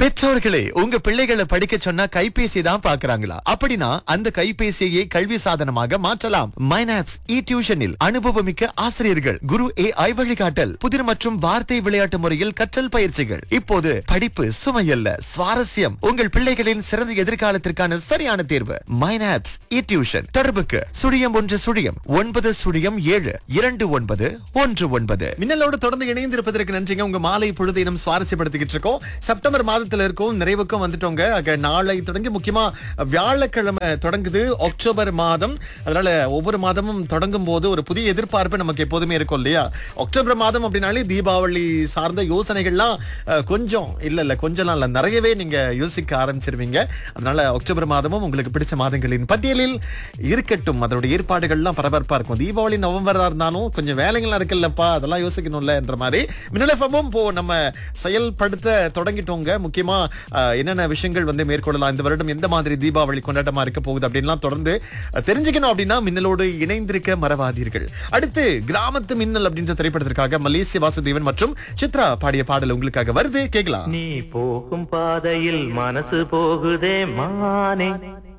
பெற்றோர்களே உங்க பிள்ளைகளை படிக்க சொன்னா கைபேசி தான் பாக்குறாங்களா அப்படின்னா அந்த கைபேசியை கல்வி சாதனமாக மாற்றலாம் மைனாப்ஸ் இ டியூஷனில் அனுபவமிக்க ஆசிரியர்கள் குரு ஏ ஐ வழிகாட்டல் புதிர் மற்றும் வார்த்தை விளையாட்டு முறையில் கற்றல் பயிற்சிகள் இப்போது படிப்பு சுமையல்ல சுவாரஸ்யம் உங்கள் பிள்ளைகளின் சிறந்த எதிர்காலத்திற்கான சரியான தேர்வு மைனாப்ஸ் இ டியூஷன் தொடர்புக்கு சுழியம் ஒன்று சுழியம் ஒன்பது சுழியம் ஏழு இரண்டு ஒன்பது ஒன்று ஒன்பது மின்னலோடு தொடர்ந்து இணைந்திருப்பதற்கு நன்றிங்க உங்க மாலை பொழுது இனம் சுவாரஸ்யப்படுத்திக்கிட்டு இருக்கோம் செப்டம்பர் மாதத்துல இருக்கும் நிறைவுக்கும் வந்துட்டோங்க ஆக நாளை தொடங்கி முக்கியமா வியாழக்கிழமை தொடங்குது அக்டோபர் மாதம் அதனால ஒவ்வொரு மாதமும் தொடங்கும் போது ஒரு புதிய எதிர்பார்ப்பு நமக்கு எப்போதுமே இருக்கும் இல்லையா அக்டோபர் மாதம் அப்படின்னாலே தீபாவளி சார்ந்த யோசனைகள்லாம் அஹ், கொஞ்சம் இல்ல இல்ல கொஞ்சம்லாம் இல்ல நிறையவே நீங்க யோசிக்க ஆரம்பிச்சிருவீங்க அதனால அக்டோபர் மாதமும் உங்களுக்கு பிடிச்ச மாதங்களின் பட்டியலில் இருக்கட்டும் அதோட ஏற்பாடுகள்லாம் பரபரப்பா இருக்கும் தீபாவளி நவம்பரா இருந்தாலும் கொஞ்சம் வேலைகள்லாம் இருக்குல்லப்பா அதெல்லாம் யோசிக்கணும்ல என்ற மாதிரி மின்னலஃபமும் இப்போ நம்ம செயல்படுத்த தொடங்கிட்டோங்க முக்கியமா அஹ், என்னென்ன விஷயங்கள் வந்து மேற்கொள்ளலாம் இந்த வருடம் எந்த மாதிரி தீபாவளி கொண்டாட்டமா இருக்க போகுது அப்படின்லாம் தொடர்ந்து அஹ், தெரிஞ்சுக்கணும் அப்படின்னா மின்னலோடு இணைந்திருக்க மறவாதீர்கள் அடுத்து கிராமத்து மின்னல் அப்படின்ற திரைப்படத்திற்காக மலேசிய வாசுதேவன் மற்றும் சித்ரா பாடிய பாடல் உங்களுக்காக வருது கேட்கலாம் நீ போகும் பாதையில் மனசு போகுதே மானே